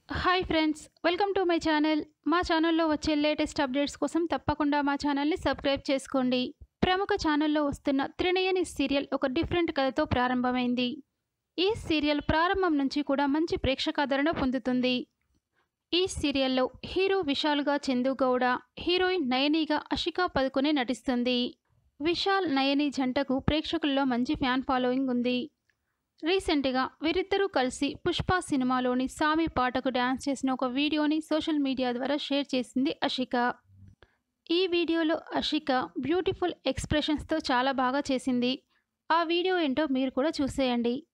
hi friends welcome to my channel మా ఛానల్లో వచ్చే లేటెస్ట్ అప్డేట్స్ కోసం తప్పకుండా మా ఛానల్ని సబ్స్క్రైబ్ చేసుకోండి ప్రముఖ ఛానల్లో వస్తున్న త్రినయని సీరియల్ ఒక డిఫరెంట్ కథతో ప్రారంభమైంది ఈ సీరియల్ ప్రారంభం నుంచి కూడా మంచి ప్రేక్షకాదరణ పొందుతుంది ఈ సీరియల్లో హీరో విశాల్గా చందు గౌడ హీరోయిన్ నయనిగా అషికా పదుకునే నటిస్తుంది విశాల్ నయని జంటకు ప్రేక్షకుల్లో మంచి ఫ్యాన్ ఫాలోయింగ్ ఉంది రీసెంట్గా వీరిద్దరూ కలిసి పుష్ప సినిమాలోని సామి పాటకు డ్యాన్స్ చేసిన ఒక వీడియోని సోషల్ మీడియా ద్వారా షేర్ చేసింది అషిక ఈ వీడియోలో అషిక బ్యూటిఫుల్ ఎక్స్ప్రెషన్స్తో చాలా బాగా చేసింది ఆ వీడియో ఏంటో మీరు కూడా చూసేయండి